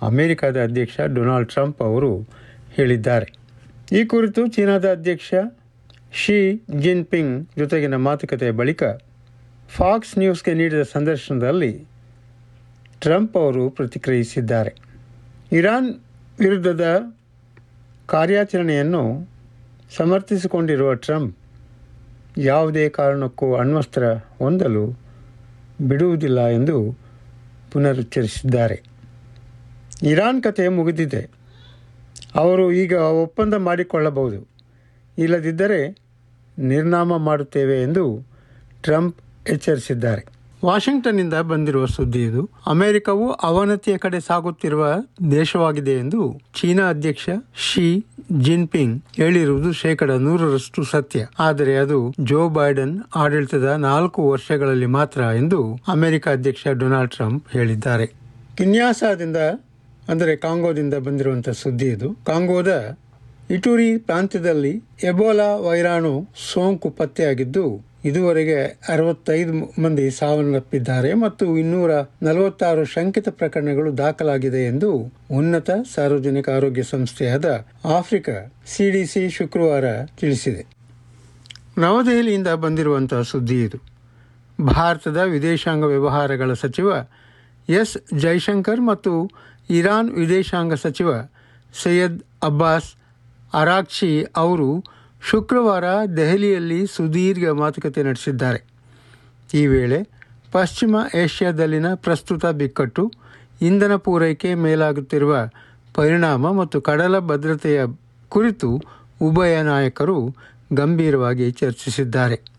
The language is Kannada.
ಅಮೆರಿಕದ ಅಧ್ಯಕ್ಷ ಡೊನಾಲ್ಡ್ ಟ್ರಂಪ್ ಅವರು ಹೇಳಿದ್ದಾರೆ ಈ ಕುರಿತು ಚೀನಾದ ಅಧ್ಯಕ್ಷ ಶಿ ಜಿನ್ಪಿಂಗ್ ಜೊತೆಗಿನ ಮಾತುಕತೆಯ ಬಳಿಕ ಫಾಕ್ಸ್ ನ್ಯೂಸ್ಗೆ ನೀಡಿದ ಸಂದರ್ಶನದಲ್ಲಿ ಟ್ರಂಪ್ ಅವರು ಪ್ರತಿಕ್ರಿಯಿಸಿದ್ದಾರೆ ಇರಾನ್ ವಿರುದ್ಧದ ಕಾರ್ಯಾಚರಣೆಯನ್ನು ಸಮರ್ಥಿಸಿಕೊಂಡಿರುವ ಟ್ರಂಪ್ ಯಾವುದೇ ಕಾರಣಕ್ಕೂ ಅಣ್ವಸ್ತ್ರ ಹೊಂದಲು ಬಿಡುವುದಿಲ್ಲ ಎಂದು ಪುನರುಚ್ಚರಿಸಿದ್ದಾರೆ ಇರಾನ್ ಕತೆ ಮುಗಿದಿದೆ ಅವರು ಈಗ ಒಪ್ಪಂದ ಮಾಡಿಕೊಳ್ಳಬಹುದು ಇಲ್ಲದಿದ್ದರೆ ನಿರ್ನಾಮ ಮಾಡುತ್ತೇವೆ ಎಂದು ಟ್ರಂಪ್ ಎಚ್ಚರಿಸಿದ್ದಾರೆ ವಾಷಿಂಗ್ಟನ್ನಿಂದ ಬಂದಿರುವ ಸುದ್ದಿ ಇದು ಅಮೆರಿಕವು ಅವನತಿಯ ಕಡೆ ಸಾಗುತ್ತಿರುವ ದೇಶವಾಗಿದೆ ಎಂದು ಚೀನಾ ಅಧ್ಯಕ್ಷ ಶಿ ಜಿನ್ಪಿಂಗ್ ಹೇಳಿರುವುದು ಶೇಕಡ ನೂರರಷ್ಟು ಸತ್ಯ ಆದರೆ ಅದು ಜೋ ಬೈಡನ್ ಆಡಳಿತದ ನಾಲ್ಕು ವರ್ಷಗಳಲ್ಲಿ ಮಾತ್ರ ಎಂದು ಅಮೆರಿಕ ಅಧ್ಯಕ್ಷ ಡೊನಾಲ್ಡ್ ಟ್ರಂಪ್ ಹೇಳಿದ್ದಾರೆ ಕಿನ್ಯಾಸದಿಂದ ಅಂದರೆ ಕಾಂಗೋದಿಂದ ಬಂದಿರುವಂತಹ ಸುದ್ದಿ ಇದು ಕಾಂಗೋದ ಇಟುರಿ ಪ್ರಾಂತ್ಯದಲ್ಲಿ ಎಬೋಲಾ ವೈರಾಣು ಸೋಂಕು ಪತ್ತೆಯಾಗಿದ್ದು ಇದುವರೆಗೆ ಅರವತ್ತೈದು ಮಂದಿ ಸಾವನ್ನಪ್ಪಿದ್ದಾರೆ ಮತ್ತು ಇನ್ನೂರ ನಲವತ್ತಾರು ಶಂಕಿತ ಪ್ರಕರಣಗಳು ದಾಖಲಾಗಿದೆ ಎಂದು ಉನ್ನತ ಸಾರ್ವಜನಿಕ ಆರೋಗ್ಯ ಸಂಸ್ಥೆಯಾದ ಆಫ್ರಿಕಾ ಸಿಡಿಸಿ ಶುಕ್ರವಾರ ತಿಳಿಸಿದೆ ನವದೆಹಲಿಯಿಂದ ಬಂದಿರುವಂತಹ ಸುದ್ದಿ ಇದು ಭಾರತದ ವಿದೇಶಾಂಗ ವ್ಯವಹಾರಗಳ ಸಚಿವ ಎಸ್ ಜೈಶಂಕರ್ ಮತ್ತು ಇರಾನ್ ವಿದೇಶಾಂಗ ಸಚಿವ ಸೈಯದ್ ಅಬ್ಬಾಸ್ ಅರಾಕ್ಷಿ ಅವರು ಶುಕ್ರವಾರ ದೆಹಲಿಯಲ್ಲಿ ಸುದೀರ್ಘ ಮಾತುಕತೆ ನಡೆಸಿದ್ದಾರೆ ಈ ವೇಳೆ ಪಶ್ಚಿಮ ಏಷ್ಯಾದಲ್ಲಿನ ಪ್ರಸ್ತುತ ಬಿಕ್ಕಟ್ಟು ಇಂಧನ ಪೂರೈಕೆ ಮೇಲಾಗುತ್ತಿರುವ ಪರಿಣಾಮ ಮತ್ತು ಕಡಲ ಭದ್ರತೆಯ ಕುರಿತು ಉಭಯ ನಾಯಕರು ಗಂಭೀರವಾಗಿ ಚರ್ಚಿಸಿದ್ದಾರೆ